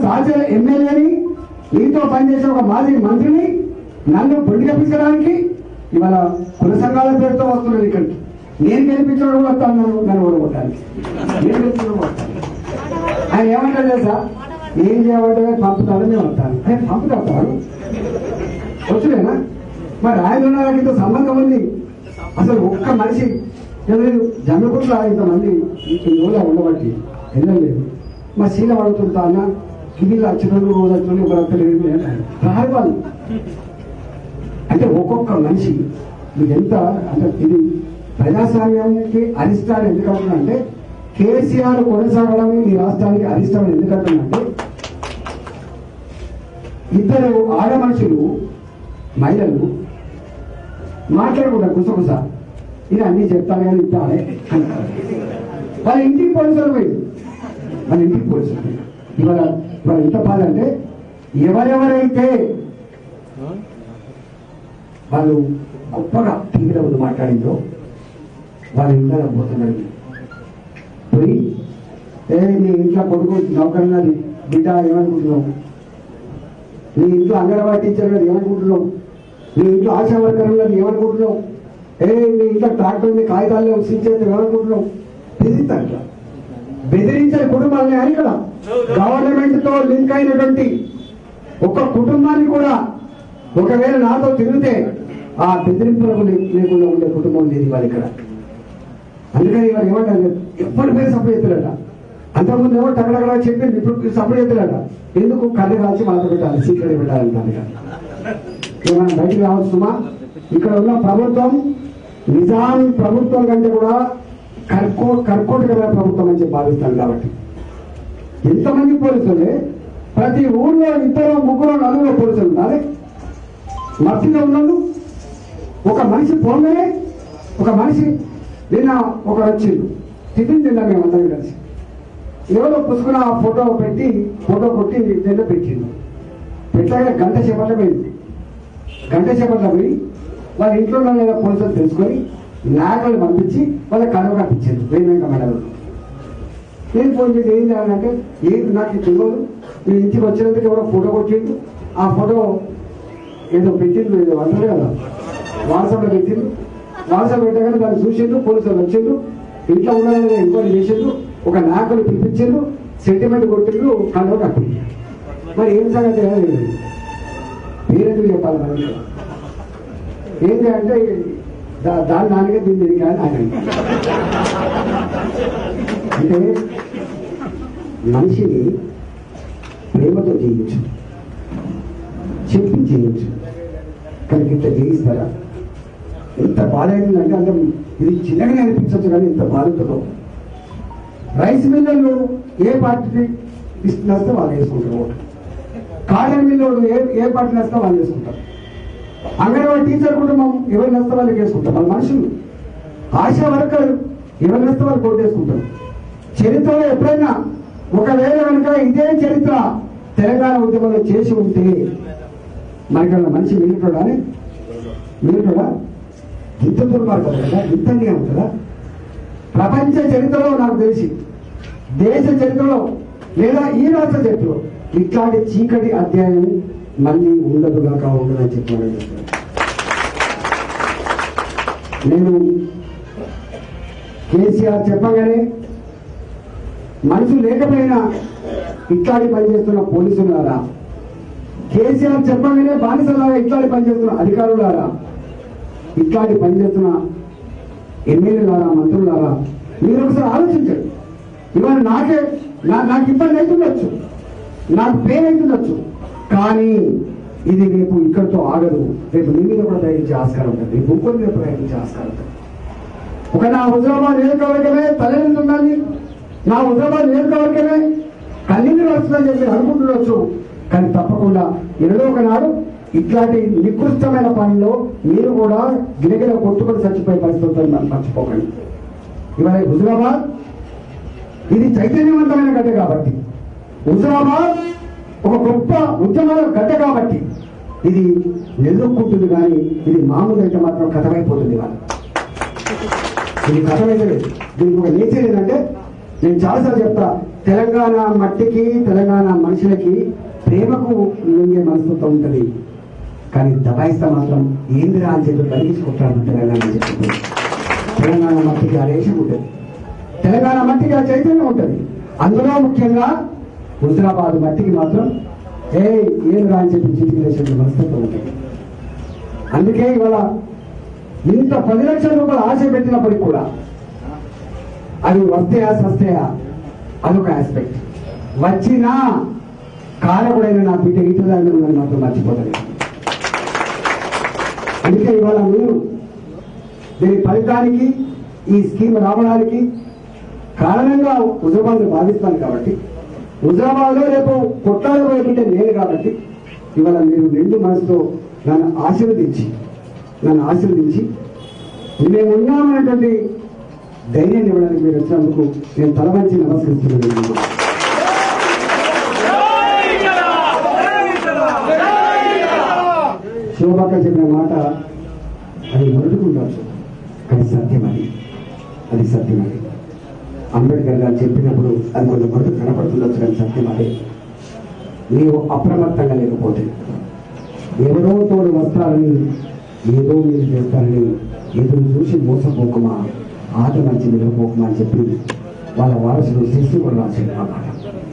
సహచర ఎమ్మెల్యేని నీతో పనిచేసే ఒక మాజీ మంత్రిని నన్ను బొండి కప్పించడానికి ఇవాళ కుల సంఘాల పేరుతో వస్తున్నాను ఇక్కడికి నేను గెలిపించడం కూడా వస్తాను నన్ను నన్ను ఓడగొట్టడానికి నేను గెలిపించడం కూడా వస్తాను ఆయన ఏమంటారు తెలుసా ఏం చేయమంటే పంపుతాడు నేను వస్తాను ఆయన పంపుతాడు వచ్చులేనా మరి ఆయన నాకు ఇంత సంబంధం ఉంది అసలు ఒక్క మనిషి లేదు జమ్మకుట్ల ఇంతమంది ఈ రోజులో ఉండబట్టి వెళ్ళలేదు మా శీల పడుతుంటా అన్న కిందిలో వచ్చినోళ్ళు రోజు వచ్చినోళ్ళు ఎవరు వస్తలేదు రారు వాళ్ళు అంటే ఒక్కొక్క మనిషి మీకు ఎంత అంటే ఇది ప్రజాస్వామ్యానికి అరిష్టాలు ఎందుకంటున్నా అంటే కేసీఆర్ కొనసాగడం ఈ రాష్ట్రానికి అరిష్టం ఎందుకంటున్నా అంటే ఇద్దరు ఆడ మనుషులు మహిళలు మాట్లాడకుండా గుసగుస ఇది అన్ని చెప్తాను కానీ ఇస్తానే అంటారు. వాళ్ళ ఇంటికి పోలీసులు పోయి వాళ్ళ ఇంటికి పోలీసులు పోయి ఇవాళ ఇవాళ ఎంత బాధ అంటే ఎవరెవరైతే వాళ్ళు గొప్పగా టీవీలో ముందు మాట్లాడిందో వాళ్ళ ఇంట్లో పోతున్నాడు పోయి ఏ నీ ఇంట్లో కొడుకు నౌకరున్నది బిడ్డ ఏమనుకుంటున్నావు నీ ఇంట్లో అంగన్వాడీ టీచర్ ఉన్నది ఏమనుకుంటున్నావు నీ ఇంట్లో ఆశా వర్కర్ ఉన్నది ఏమనుకుంటున్నావు ఏ నీ ఇంట్లో ట్రాక్టర్ ఉంది కాగితాల్లో సీచేది ఏమనుకుంటున్నావు బెదిరిస్తారు ఇట్లా బెదిరించే కుటుంబాలని అని ఇక్కడ గవర్నమెంట్ తో లింక్ అయినటువంటి ఒక కుటుంబాన్ని కూడా ఒకవేళ నాతో తిరిగితే ఆ బెదిరింపులకు లే- లేకుండా ఉండే కుటుంబం లేదు ఇవాళ ఇక్కడ అందుకని ఇవాళ ఏమంటారు ఎప్పటి పేరు సప్లై చేస్తారట అంతకుముందు ఏమో టగడగడ చెప్పింది ఇప్పుడు సప్లై చేస్తారట ఎందుకు కళ్ళు కాల్చి మాత పెట్టాలి సీక్రెట్ పెట్టాలంటారు ఇక ఏమైనా బయటికి రావచ్చుమా ఇక్కడ ఉన్న ప్రభుత్వం నిజాం ప్రభుత్వం కంటే కూడా కర్కో కర్కోటకమైన ప్రభుత్వం అని చెప్పి భావిస్తాను కాబట్టి ఎంతమంది పోలీసులే ప్రతి ఊర్లో ఇద్దరు ముగ్గురు నలుగురు పోలీసులు ఉండాలి మధ్యలో ఉన్నాడు ఒక మనిషి పోగానే ఒక మనిషి నిన్న ఒక వచ్చిండు టిఫిన్ తిన్నాం మేము అందరం కలిసి ఎవరో పుసుకున్న ఆ ఫోటో పెట్టి ఫోటో కొట్టి నిన్న పెట్టిండు పెట్టాక గంట సేపట్లో పోయింది గంట సేపట్లో పోయి వాళ్ళ ఇంట్లో ఉన్న లేదా పోలీసులు తెలుసుకొని నాయకులు పంపించి వాళ్ళ కడవ కట్టించారు వేణుక మండలం నేను ఫోన్ చేసి ఏం చేయాలంటే ఏంటి నాకు ఇది తెలియదు మీ ఇంటికి వచ్చినందుకు ఎవరో ఫోటో కొట్టిండు ఆ ఫోటో ఏదో పెట్టిండు ఏదో అంటారు కదా వాట్సాప్లో పెట్టిండు వాట్సాప్ పెట్టగానే దాన్ని చూసిండు పోలీసులు వచ్చిండు ఇంట్లో ఉండాలని ఎంక్వైరీ చేసిండు ఒక నాయకులు పిలిపించిండు సెంటిమెంట్ కొట్టిండు కడవ కట్టిండు మరి ఏం సంగతి తెలియదు. పేరెందుకు చెప్పాలి మరి ఏంటి అంటే దా- దాని నాన్నగా దీన్ని దీనికి కానీ ఆయన అంటే మనిషిని ప్రేమతో చేయొచ్చు చెప్పి చేయొచ్చు కానీ ఇంత చేయిస్తారా ఎంత బాధ అవుతుందంటే అంటే ఇది చిన్నగానే అనిపించవచ్చు కానీ ఇంత బాధతో రైస్ మిల్లర్లు ఏ పార్టీకి ఇస్తే వాళ్ళు వేసుకుంటారు ఓటు కాటన్ మిల్లోడు ఏ ఏ పార్టీ నస్తే వాళ్ళు చేసుకుంటారు అంగన్వాడీ టీచర్ కుటుంబం ఎవరు నస్తే వాళ్ళకి వేసుకుంటారు వాళ్ళ మనుషులు ఆశా వర్కర్ ఎవరు నస్తే వాళ్ళు కొట్టేసుకుంటారు చరిత్రలో ఎప్పుడైనా ఒకవేళ కనుక ఇదే చరిత్ర తెలంగాణ ఉద్యమంలో చేసి ఉంటే మనకన్నా మనిషి మిగిలిటోడా మిగిలిటోడా ఇంత దుర్మార్గం కదా ఇంత అన్యాయం కదా ప్రపంచ చరిత్రలో నాకు తెలిసి దేశ చరిత్రలో లేదా ఈ రాష్ట్ర చరిత్రలో ఇట్లాంటి చీకటి అధ్యాయం మళ్ళీ ఉండదుగాక ఉండదని చెప్పాను నేను కేసీఆర్ చెప్పగానే మనసు లేకపోయినా ఇట్లాంటి పనిచేస్తున్న పోలీసులారా కేసీఆర్ చెప్పగానే బానిసలాగా ఇట్లాంటి పనిచేస్తున్న అధికారులారా ఇట్లాంటి పనిచేస్తున్న ఎమ్మెల్యేలారా మంత్రులారా మీరు ఒకసారి ఆలోచించండి ఇవాళ నాకే నా- నాకు ఇబ్బంది అవుతుండొచ్చు నాకు పేరు అవుతుండొచ్చు కానీ ఇది రేపు ఇక్కడితో ఆగదు రేపు నీ మీద కూడా ప్రయత్నించే ఆస్కారం ఉంటుంది రేపు ఇంకొక మీద ప్రయత్నించే ఆస్కారం ఉంటుంది ఒక నా హుజరాబాద్ నియోజకవర్గమే తలెత్తుందని నా హుజరాబాద్ నియోజకవర్గమే కన్నీళ్ళు వస్తుందని చెప్పి అనుకుంటుండొచ్చు కానీ తప్పకుండా ఏదో ఒకనాడు ఇట్లాంటి నికృష్టమైన పనిలో మీరు కూడా గిరగిర కొట్టుకొని చచ్చిపోయే పరిస్థితి ఉంటుందని మనం మర్చిపోకండి ఇవాళ ఈ హుజరాబాద్ ఇది చైతన్యవంతమైన గడ్డ కాబట్టి హుజరాబాద్ ఒక గొప్ప ఉద్యమాల గడ్డ కాబట్టి ఇది నిలుక్కుంటుంది కానీ ఇది మామూలు అయితే మాత్రం కథమైపోతుంది వాళ్ళు ఇది కథమైతే లేదు దీనికి ఒక నేచర్ ఏంటంటే నేను చాలాసార్లు చెప్తా తెలంగాణ మట్టికి తెలంగాణ మనుషులకి ప్రేమకు లొంగే మనస్తత్వం ఉంటుంది కానీ దబాయిస్తా మాత్రం ఏందిరా అని చెప్పి కలిగించుకుంటారు తెలంగాణ అని చెప్పి తెలంగాణ మట్టికి ఆ రేషం ఉంటుంది తెలంగాణ మట్టికి ఆ చైతన్యం ఉంటుంది అందులో ముఖ్యంగా హుజరాబాద్ మట్టికి మాత్రం ఏ ఏం రా అని చెప్పి చిటికి వేసే మనస్తత్వం ఉంటుంది అందుకే ఇవాళ ఇంత పది లక్షల రూపాయలు ఆశ పెట్టినప్పటికి కూడా అది వస్తాయా సస్తాయా అదొక ఆస్పెక్ట్ వచ్చినా కాలకుడైన నా బిడ్డ ఇతరులను నన్ను మాత్రం మర్చిపోతాను అందుకే ఇవాళ మీరు దీని ఫలితానికి ఈ స్కీమ్ రావడానికి కారణంగా హుజరాబాద్ భావిస్తాను కాబట్టి హుజరాబాద్ లో రేపు కొట్లాడబోయే బిడ్డ నేను కాబట్టి ఇవాళ మీరు నిండు మనసుతో నన్ను ఆశీర్వదించి నన్ను ఆశీర్వదించి మేము ఉన్నామనేటువంటి ధైర్యాన్ని ఇవ్వడానికి మీరు వచ్చినందుకు నేను తల వంచి నమస్కరిస్తున్నాను శోభాక చెప్పిన మాట అది మొదలుకుండొచ్చు కానీ సత్యం అది అది సత్యం అది అంబేద్కర్ గారు చెప్పినప్పుడు అది కొంచెం మొదటి కనపడుతుండొచ్చు కానీ సత్యం అదే నీవు అప్రమత్తంగా లేకపోతే ఎవరో తోడు వస్తారని ఏదో మీరు చేస్తారని ఎదురు చూసి మోసపోకుమా ఆట మంచి నిలబోకుమా అని చెప్పి వాళ్ళ వారసులు శిశు కూడా రాశారు ఆ మాట